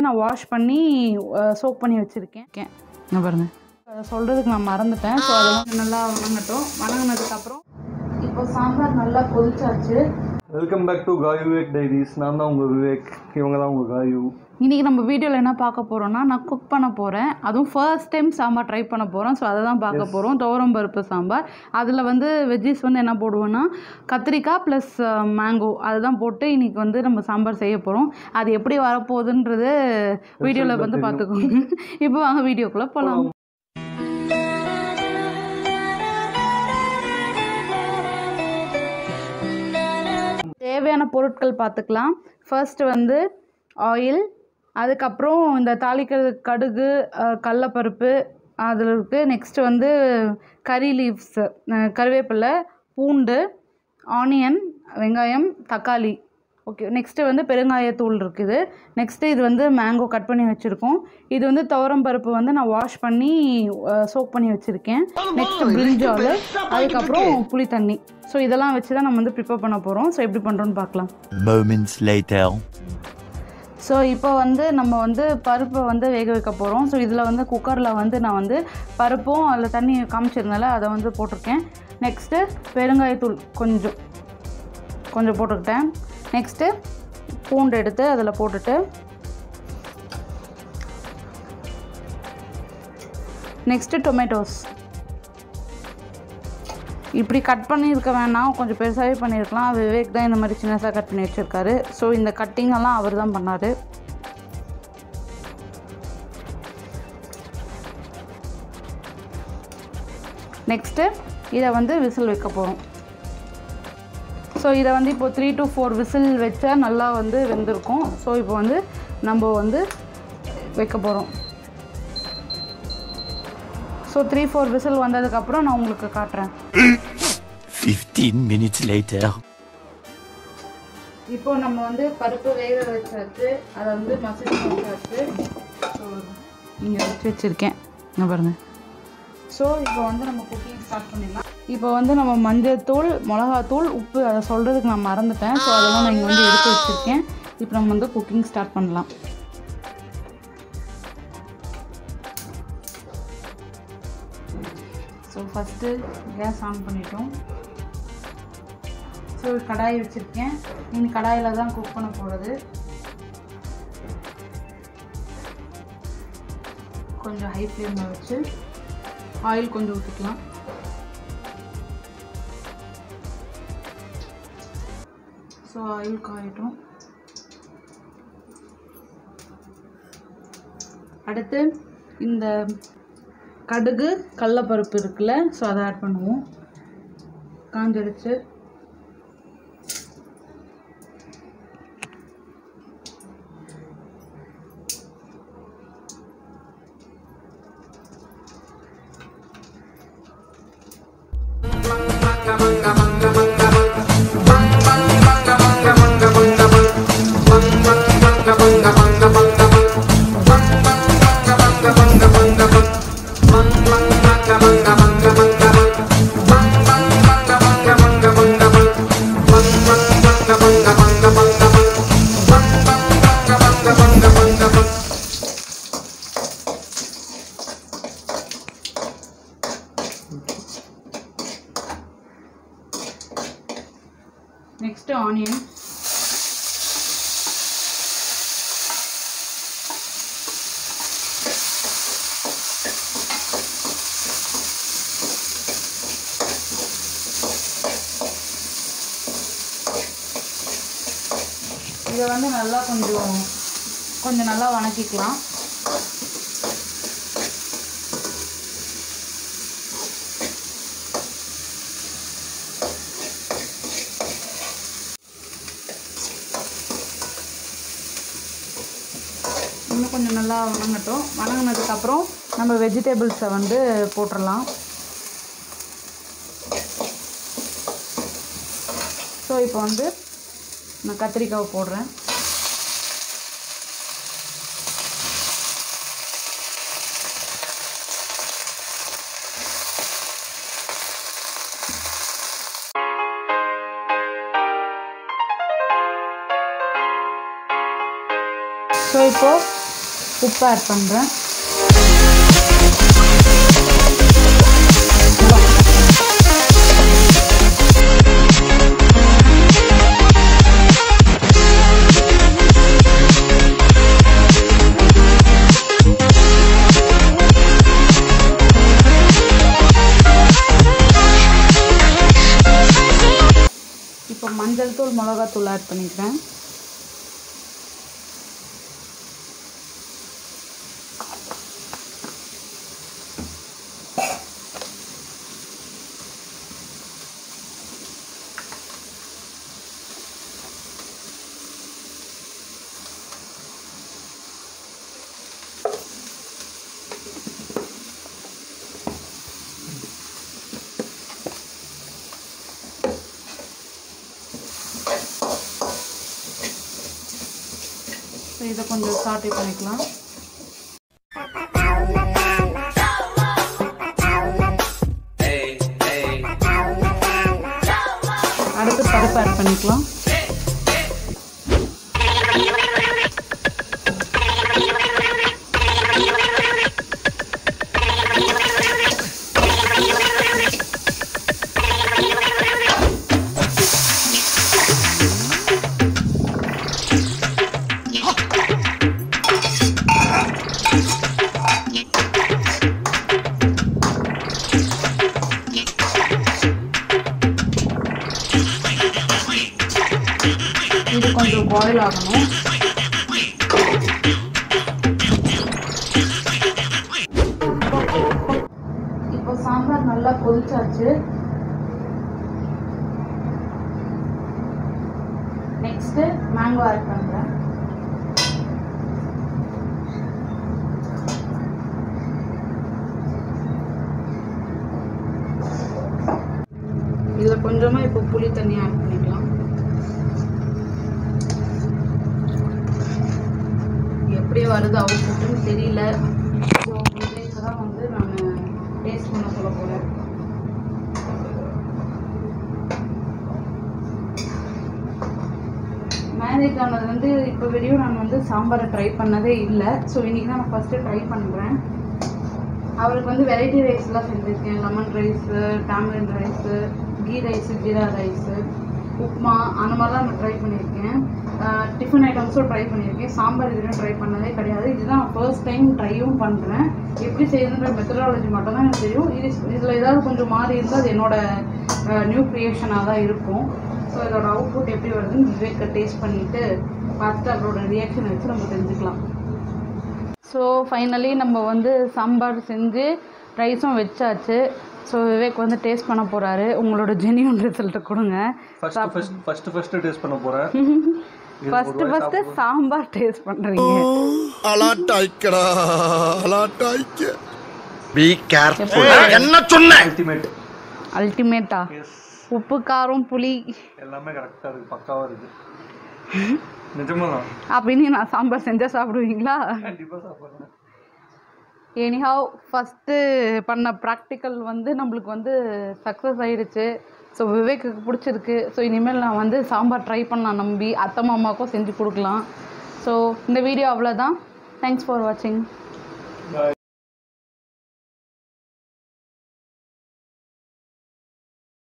நான் வாஷ் பண்ணி சோக் பண்ணி வச்சுருக்கேன் இங்கே பாருங்க அதை சொல்கிறதுக்கு நான் மறந்துட்டேன் ஸோ அதெல்லாம் நல்லா வணங்கட்டும் வணங்கினதுக்கப்புறம் இப்போ சாம்பார் நல்லா கொதிச்சாச்சு வெல்கம் பேக் டு காய் விவேக் டைரிஸ் நான் தான் உங்கள் விவேக் இவங்க தான் உங்கள் காயு இன்றைக்கி நம்ம வீடியோவில் என்ன பார்க்க போகிறோம்னா நான் குக் பண்ண போகிறேன் அதுவும் ஃபர்ஸ்ட் டைம் சாம்பார் ட்ரை பண்ண போகிறோம் ஸோ அதை தான் பார்க்க போகிறோம் துவரம் பருப்பு சாம்பார் அதில் வந்து வெஜ்ஜிஸ் வந்து என்ன போடுவோன்னா கத்திரிக்காய் ப்ளஸ் மேங்கோ அதுதான் போட்டு இன்றைக்கி வந்து நம்ம சாம்பார் செய்ய போகிறோம் அது எப்படி வரப்போகுதுன்றது வீடியோவில் வந்து பார்த்துக்கோங்க இப்போ வாங்க வீடியோக்குள்ளே போகலாம் தேவையான பொருட்கள் பார்த்துக்கலாம் ஃபர்ஸ்ட் வந்து ஆயில் அதுக்கப்புறம் இந்த தாளிக்கிறது கடுகு அஹ், கடலப்பருப்பு அதில் இருக்குது நெக்ஸ்ட்டு வந்து கறி லீவ்ஸ் கருவேப்பிலை பூண்டு ஆனியன் வெங்காயம் தக்காளி ஓகே நெக்ஸ்ட்டு வந்து பெருங்காயத்தூள் இருக்குது நெக்ஸ்ட்டு இது வந்து மேங்கோ கட் பண்ணி வச்சுருக்கோம் இது வந்து துவரம் பருப்பு வந்து நான் வாஷ் பண்ணி சோக் பண்ணி வச்சுருக்கேன் நெக்ஸ்ட்டு பிரிஞ்சால் அதுக்கப்புறம் புளி தண்ணி ஸோ இதெல்லாம் வச்சு தான் நம்ம வந்து ப்ரிப்பேர் பண்ண போகிறோம் ஸோ எப்படி பண்ணுறோன்னு பார்க்கலாம் Moments later. ஸோ இப்போ வந்து நம்ம வந்து பருப்பை வந்து வேக வைக்க போகிறோம் ஸோ இதில் வந்து குக்கரில் வந்து நான் வந்து பருப்பும் அதில் தண்ணி காமிச்சிருந்தால அதை வந்து போட்டிருக்கேன் நெக்ஸ்ட்டு பெருங்காயத்தூள் கொஞ்சம் கொஞ்சம் போட்டுக்கிட்டேன் நெக்ஸ்ட்டு பூண்டு எடுத்து அதில் போட்டுட்டு நெக்ஸ்ட்டு டொமேட்டோஸ் இப்படி கட் பண்ணியிருக்க வேணாம் கொஞ்சம் பெருசாகவே பண்ணியிருக்கலாம் விவேக் தான் இந்த மாதிரி சின்னதாக கட் பண்ணி வச்சுருக்காரு ஸோ இந்த கட்டிங் எல்லாம் அவர் தான் பண்ணார் நெக்ஸ்ட்டு இதை வந்து விசில் வைக்க போகிறோம் ஸோ இதை வந்து இப்போ த்ரீ டு ஃபோர் விசில் வச்சா நல்லா வந்து வெந்திருக்கும் ஸோ இப்போ வந்து நம்ம வந்து வைக்க போகிறோம் ஸோ த்ரீ ஃபோர் விசில் வந்ததுக்கப்புறம் நான் உங்களுக்கு காட்டுறேன் 15 minutes later. இப்போ நம்ம வந்து பருப்பு வேக வச்சாச்சு அதை வந்து மசிச்சு வச்சாச்சு ஸோ இங்கே வச்சு வச்சுருக்கேன் இங்கே பாருங்கள் ஸோ இப்போ வந்து நம்ம குக்கிங் ஸ்டார்ட் பண்ணிடலாம் இப்போ வந்து நம்ம மஞ்சள்தூள் மிளகாத்தூள் உப்பு அதை சொல்கிறதுக்கு நான் மறந்துட்டேன் ஸோ அதெல்லாம் நான் இங்கே வந்து எடுத்து வச்சுருக்கேன் இப்போ நம்ம வந்து குக்கிங் ஸ்டார்ட் பண்ணலாம் ஸோ ஃபஸ்ட்டு கேஸ் ஆன் பண்ணிட்டோம் ஸோ கடாய் வச்சுருக்கேன் இனி கடாயில் தான் குக் பண்ண போகிறது கொஞ்சம் ஹை ஃப்ளேமில் வச்சு ஆயில் கொஞ்சம் ஊற்றிக்கலாம் ஸோ ஆயில் காயட்டும் அடுத்து இந்த கடுகு கடலப்பருப்பு இருக்குல்ல ஸோ அதை ஆட் பண்ணுவோம் காஞ்சிடுச்சு நெக்ஸ்ட் ஆனியன் இதை வந்து நல்லா கொஞ்சம் கொஞ்சம் நல்லா வணக்கிக்கலாம் இன்னும் கொஞ்சம் நல்லா வணங்கட்டும் வணங்கினதுக்கப்புறம் நம்ம வெஜிடபிள்ஸை வந்து போட்டுடலாம் ஸோ இப்போ வந்து நான் கத்திரிக்காவை போடுறேன் ஸோ இப்போது உப்பு ஆட் பண்ணுறேன் இப்போ மஞ்சள் தூள் மிளகாத்தூள் ஆட் பண்ணிக்கிறேன் ஸோ இதை கொஞ்சம் சாட்டை பண்ணிக்கலாம் அடுத்து பருப்பு ஆட் பண்ணிக்கலாம் இது கொஞ்சம் பாயில் ஆகணும் இப்போ சாம்பார் நல்லா கொதிச்சாச்சு நெக்ஸ்ட் மேங்கோ ஆட் பண்ணுறேன் இதில் கொஞ்சமாக இப்போ புளி தண்ணி ஆட் பண்ணிக்கலாம் எப்படி வருது அவுட்புட்டுன்னு தெரியல ஸோ விஜய்க்கு தான் வந்து நான் டேஸ்ட் பண்ண சொல்ல போகிறேன் மேரேஜ் ஆனது வந்து இப்போ வரையும் நான் வந்து சாம்பாரை ட்ரை பண்ணதே இல்லை ஸோ இன்றைக்கி தான் நான் ஃபஸ்ட்டு ட்ரை பண்ணுறேன் அவருக்கு வந்து வெரைட்டி ரைஸ்லாம் செஞ்சுருக்கேன் lemon rice tamarind rice ghee rice jeera rice upma அந்த மாதிரிலாம் நான் ட்ரை பண்ணியிருக்கேன் டிஃபன் ஐட்டம்ஸும் ட்ரை பண்ணியிருக்கேன் சாம்பார் இதுவும் ட்ரை பண்ணதே கிடையாது இதுதான் ஃபர்ஸ்ட் டைம் ட்ரையும் பண்ணுறேன் எப்படி செய்யுதுன்ற மெத்தடாலஜி மட்டும் தான் எனக்கு தெரியும் இது இதில் ஏதாவது கொஞ்சம் மாறி இருந்தால் அது என்னோட நியூ க்ரியேஷனாக தான் இருக்கும் ஸோ இதோட அவுட்புட் எப்படி வருதுன்னு விவேக்கை டேஸ்ட் பண்ணிவிட்டு பார்த்துட்டு அவரோட ரியாக்ஷன் வச்சு நம்ம தெரிஞ்சுக்கலாம் ஸோ ஃபைனலி நம்ம வந்து சாம்பார் செஞ்சு ரைஸும் வச்சாச்சு ஸோ விவேக் வந்து டேஸ்ட் பண்ண போகிறாரு உங்களோட ஜெனியூன் ரிசல்ட்டை கொடுங்க first first first first taste பண்ண போறேன் ஃபஸ்ட்டு ஃபஸ்ட்டு சாம்பார் டேஸ்ட் பண்ணுறீங்க அலாட்டாய்க்கடா அலாட்டாய்க்க பி கேர்ஃபுல் என்ன சொன்ன அல்டிமேட் அல்டிமேட்டா எஸ் உப்பு காரம் புளி எல்லாமே கரெக்டாக இருக்கு பக்காவாக இருக்கு நிஜமா தான் அப்படின்னு நான் சாம்பார் செஞ்சால் சாப்பிடுவீங்களா கண்டிப்பாக சாப்பிட்றேன் எனிஹாவ் ஃபஸ்ட்டு பண்ண ப்ராக்டிக்கல் வந்து நம்மளுக்கு வந்து சக்ஸஸ் ஆயிடுச்சு ஸோ விவேக்குக்கு பிடிச்சிருக்கு ஸோ இனிமேல் நான் வந்து சாம்பார் ட்ரை பண்ணலாம் நம்பி அத்தை மாமாவுக்கும் செஞ்சு கொடுக்கலாம் ஸோ இந்த வீடியோ அவ்வளோதான் தேங்க்ஸ் ஃபார் வாட்சிங் பாய்